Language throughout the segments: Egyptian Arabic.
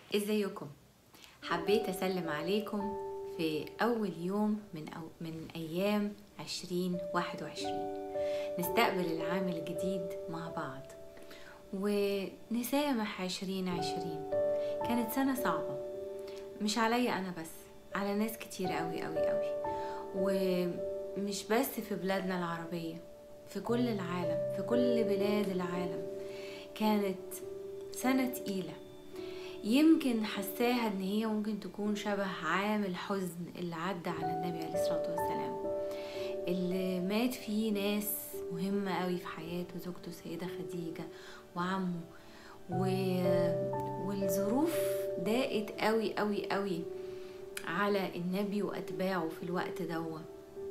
ازيكم حبيت اسلم عليكم في اول يوم من أو من ايام عشرين واحد وعشرين نستقبل العام الجديد مع بعض ونسامح عشرين عشرين كانت سنة صعبة مش عليا انا بس على ناس كتير قوي قوي قوي ومش بس في بلادنا العربية في كل العالم في كل بلاد العالم كانت سنة تقيلة يمكن حساها ان هي ممكن تكون شبه عام الحزن اللي عدى على النبي عليه الصلاة والسلام اللي مات فيه ناس مهمة قوي في حياته زوجته السيدة خديجة وعمه و... والظروف ضاقت قوي قوي قوي على النبي واتباعه في الوقت دوا و...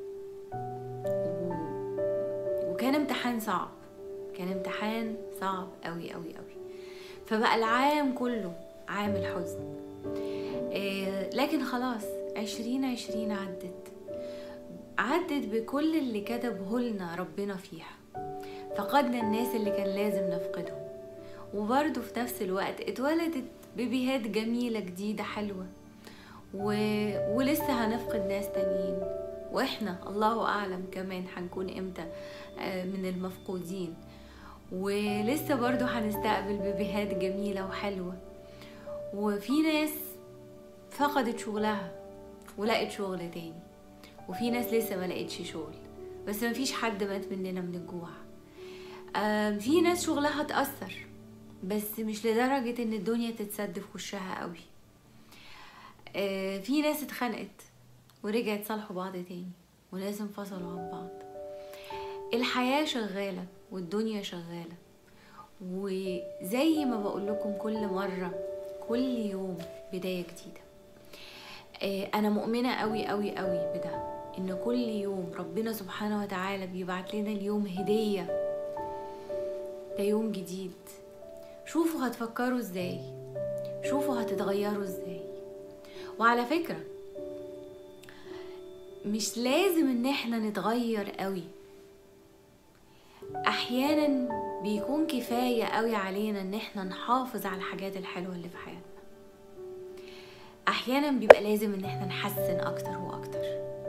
وكان امتحان صعب كان امتحان صعب قوي قوي قوي فبقى العام كله عام الحزن إيه لكن خلاص عشرين عشرين عدت عدت بكل اللي كتبه لنا ربنا فيها فقدنا الناس اللي كان لازم نفقدهم وبرضه في نفس الوقت اتولدت بيبيهات جميلة جديدة حلوة و... ولسه هنفقد ناس تانيين واحنا الله اعلم كمان هنكون امتى من المفقودين ولسه برضو هنستقبل بيبيهات جميلة وحلوة وفي ناس فقدت شغلها ولقت شغل تاني وفي ناس لسه ما لقتش شغل بس ما فيش حد مات مننا من الجوع في ناس شغلها اتأثر بس مش لدرجة ان الدنيا تتسد في وشها قوي في ناس اتخنقت ورجعت صالحوا بعض تاني وناس انفصلوا عن بعض الحياة شغالة والدنيا شغالة وزي ما بقول لكم كل مرة كل يوم بداية جديدة أنا مؤمنة قوي قوي قوي بده إن كل يوم ربنا سبحانه وتعالى بيبعت لنا اليوم هدية ده يوم جديد شوفوا هتفكروا ازاي شوفوا هتتغيروا ازاي وعلى فكرة مش لازم ان احنا نتغير قوي احيانا بيكون كفايه قوي علينا ان احنا نحافظ على الحاجات الحلوه اللي في حياتنا احيانا بيبقى لازم ان احنا نحسن اكتر واكتر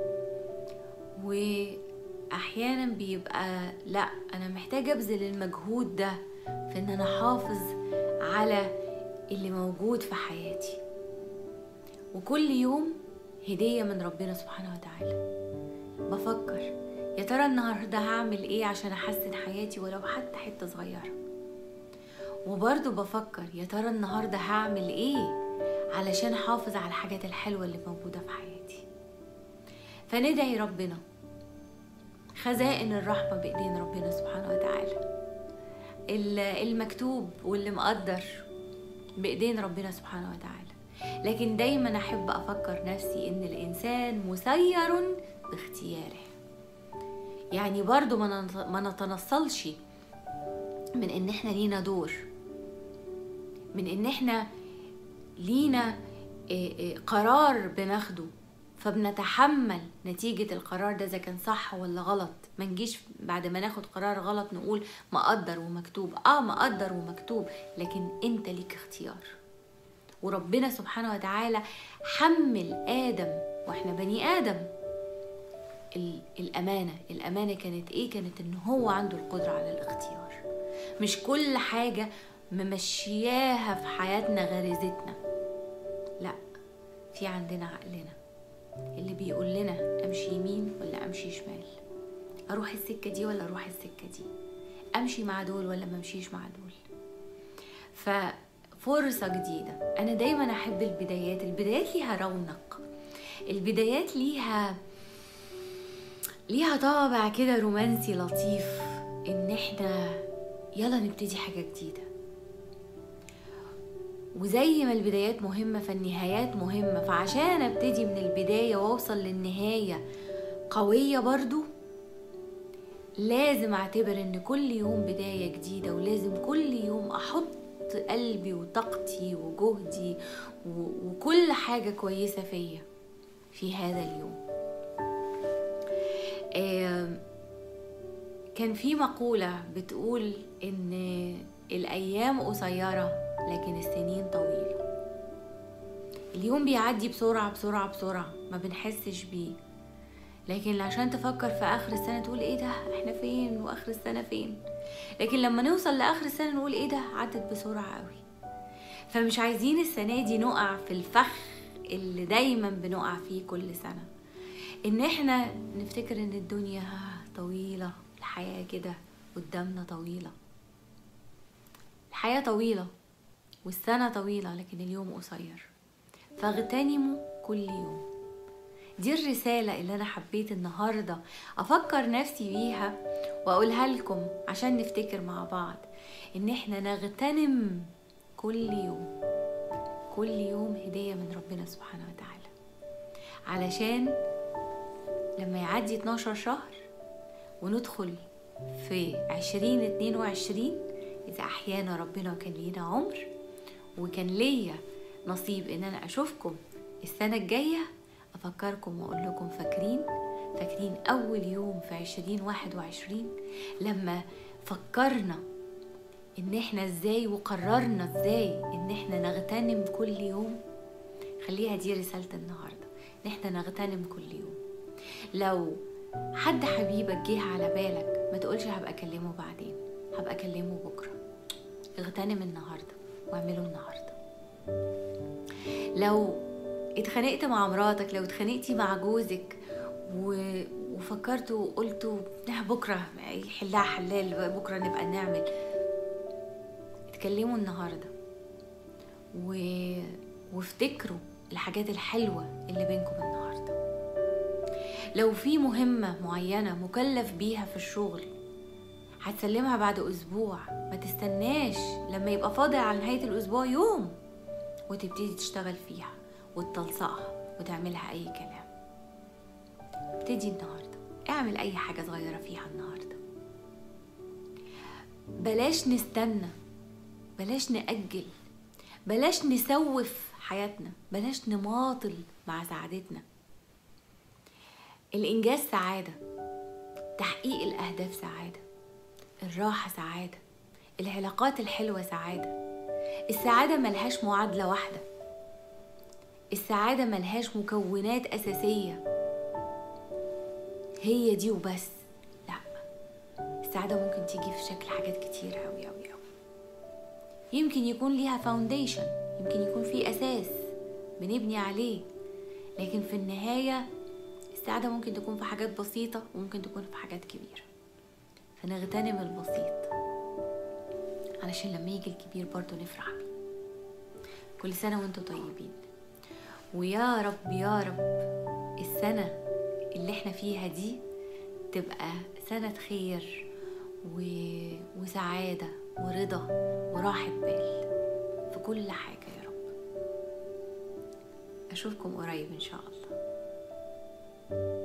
واحيانا بيبقى لا انا محتاجه ابذل المجهود ده في ان انا احافظ على اللي موجود في حياتي وكل يوم هديه من ربنا سبحانه وتعالى بفكر يا ترى النهارده هعمل ايه عشان احسن حياتي ولو حتى حته صغيره وبرضه بفكر يا ترى النهارده هعمل ايه علشان احافظ على الحاجات الحلوه اللي موجوده في حياتي فندعي ربنا خزائن الرحمه بايدين ربنا سبحانه وتعالى المكتوب واللي مقدر بايدين ربنا سبحانه وتعالى لكن دايما احب افكر نفسي ان الانسان مسير باختياره يعني برضو ما نتنصلش من ان احنا لينا دور من ان احنا لينا قرار بناخده فبنتحمل نتيجة القرار ده إذا كان صح ولا غلط ما نجيش بعد ما ناخد قرار غلط نقول مقدر ومكتوب اه مقدر ومكتوب لكن انت ليك اختيار وربنا سبحانه وتعالى حمل آدم واحنا بني آدم الأمانة الأمانة كانت إيه؟ كانت إن هو عنده القدرة على الاختيار مش كل حاجة ممشياها في حياتنا غريزتنا لا في عندنا عقلنا اللي بيقول لنا أمشي يمين ولا أمشي شمال أروح السكة دي ولا أروح السكة دي أمشي مع دول ولا ما أمشيش مع دول ففرصة جديدة أنا دايما أحب البدايات البدايات ليها رونق البدايات ليها ليها طابع كده رومانسي لطيف ان احنا يلا نبتدي حاجة جديدة وزي ما البدايات مهمة فالنهايات مهمة فعشان ابتدي من البداية واوصل للنهاية قوية برضو لازم اعتبر ان كل يوم بداية جديدة ولازم كل يوم احط قلبي وطاقتي وجهدي وكل حاجة كويسة فيا في هذا اليوم كان في مقولة بتقول إن الأيام قصيرة لكن السنين طويلة اليوم بيعدي بسرعة بسرعة بسرعة ما بنحسش بيه لكن عشان تفكر في آخر السنة تقول ايه ده احنا فين واخر السنة فين لكن لما نوصل لآخر السنة نقول ايه ده عدت بسرعة قوي فمش عايزين السنة دي نقع في الفخ اللي دايما بنقع فيه كل سنة ان احنا نفتكر ان الدنيا طويلة الحياة كده قدامنا طويلة الحياة طويلة والسنة طويلة لكن اليوم قصير فاغتنموا كل يوم دي الرسالة اللي أنا حبيت النهاردة أفكر نفسي بيها وأقولها لكم عشان نفتكر مع بعض إن إحنا نغتنم كل يوم كل يوم هدية من ربنا سبحانه وتعالى علشان لما يعدي 12 شهر وندخل في عشرين اتنين وعشرين إذا أحيانا ربنا وكان لينا عمر وكان ليا نصيب إن أنا أشوفكم السنة الجاية أفكركم وأقول لكم فاكرين فاكرين أول يوم في عشرين واحد وعشرين لما فكرنا إن إحنا إزاي وقررنا إزاي إن إحنا نغتنم كل يوم خليها دي رسالة النهاردة إن إحنا نغتنم كل يوم لو حد حبيبك جه على بالك ما تقولش هبقى اكلمه بعدين هبقى اكلمه بكره اغتنم النهارده واعمله النهارده لو اتخانقت مع مراتك لو اتخانقتي مع جوزك و... وفكرتوا وقلتوا بكره يحلها حلال بكره نبقى نعمل اتكلموا النهارده و... وافتكروا الحاجات الحلوه اللي بينكم النهارده لو في مهمة معينة مكلف بيها في الشغل هتسلمها بعد أسبوع ما تستناش لما يبقى فاضل على نهاية الأسبوع يوم وتبتدي تشتغل فيها وتلصقها وتعملها أي كلام ابتدي النهاردة اعمل أي حاجة صغيرة فيها النهاردة بلاش نستنى بلاش نأجل بلاش نسوف حياتنا بلاش نماطل مع سعادتنا الإنجاز سعادة تحقيق الأهداف سعادة الراحة سعادة العلاقات الحلوة سعادة السعادة ملهاش معادلة واحدة السعادة ملهاش مكونات أساسية هي دي وبس لا السعادة ممكن تيجي في شكل حاجات كتير أوي أوي أوي يمكن يكون ليها فاونديشن يمكن يكون في أساس بنبني عليه لكن في النهاية السعادة ممكن تكون في حاجات بسيطة وممكن تكون في حاجات كبيرة فنغتنم البسيط علشان لما يجي الكبير برضو نفرح بيه كل سنة وانتم طيبين ويا رب يا رب السنة اللي احنا فيها دي تبقى سنة خير و... وسعادة ورضا وراحة بال في كل حاجة يا رب أشوفكم قريب إن شاء الله thank you